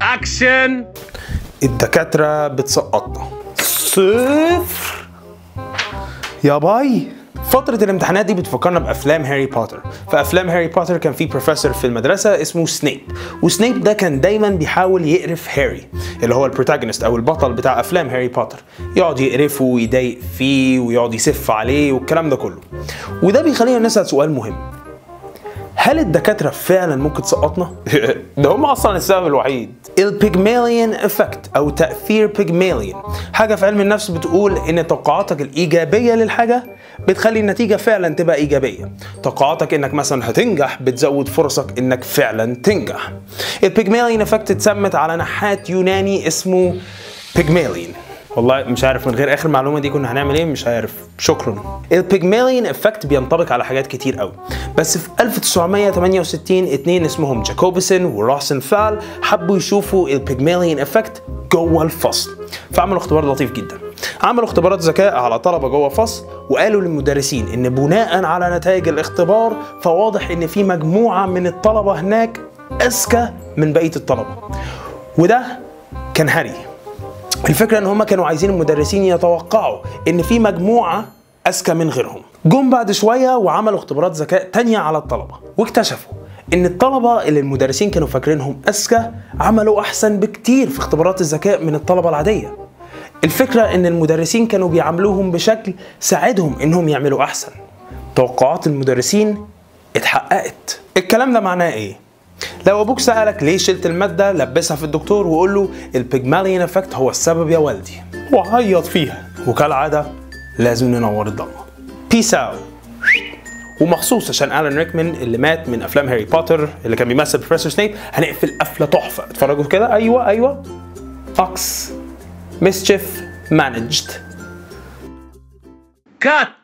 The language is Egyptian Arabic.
اكشن الدكاترة بتسقطنا صفر يا باي فترة الامتحانات دي بتفكرنا بأفلام هاري بوتر في أفلام هاري بوتر كان في بروفيسور في المدرسة اسمه سنيب وسنيب ده كان دايما بيحاول يقرف هاري اللي هو البروتاجونست أو البطل بتاع أفلام هاري بوتر يقعد يقرفه ويضايق فيه ويقعد يسف عليه والكلام ده كله وده بيخلينا نسأل سؤال مهم هل الدكاترة فعلا ممكن تسقطنا؟ ده هم أصلا السبب الوحيد. البيجماليان افكت أو تأثير بيجماليان حاجة في علم النفس بتقول إن توقعاتك الإيجابية للحاجة بتخلي النتيجة فعلا تبقى إيجابية. توقعاتك إنك مثلا هتنجح بتزود فرصك إنك فعلا تنجح. البيجماليان افكت اتسمت على نحات يوناني اسمه بيجماليان. والله مش عارف من غير اخر معلومه دي كنا هنعمل ايه مش عارف شكرا البيجماليان افكت بينطبق على حاجات كتير قوي بس في 1968 اتنين اسمهم جاكوبسون وروسنثال حبوا يشوفوا البيجماليان افكت جوه الفصل فعملوا اختبار لطيف جدا عملوا اختبارات ذكاء على طلبه جوه فصل وقالوا للمدرسين ان بناء على نتائج الاختبار فواضح ان في مجموعه من الطلبه هناك اذكى من بقيه الطلبه وده كان هاري الفكرة ان هم كانوا عايزين المدرسين يتوقعوا ان في مجموعة اذكى من غيرهم جم بعد شوية وعملوا اختبارات ذكاء تانية على الطلبة واكتشفوا ان الطلبة اللي المدرسين كانوا فاكرينهم اذكى عملوا احسن بكتير في اختبارات الذكاء من الطلبة العادية الفكرة ان المدرسين كانوا بيعاملوهم بشكل ساعدهم انهم يعملوا احسن توقعات المدرسين اتحققت الكلام ده معناه ايه لو ابوك سالك ليه شلت الماده لبسها في الدكتور وقول له البيجماليان افكت هو السبب يا والدي وعيط فيها وكالعاده لازم ننور الضلمه بيس اوت ومخصوص عشان الان ريكمان اللي مات من افلام هاري بوتر اللي كان بيمثل بروفيسور سنيب هنقفل قفله تحفه اتفرجوا كده ايوه ايوه فوكس mischief managed كات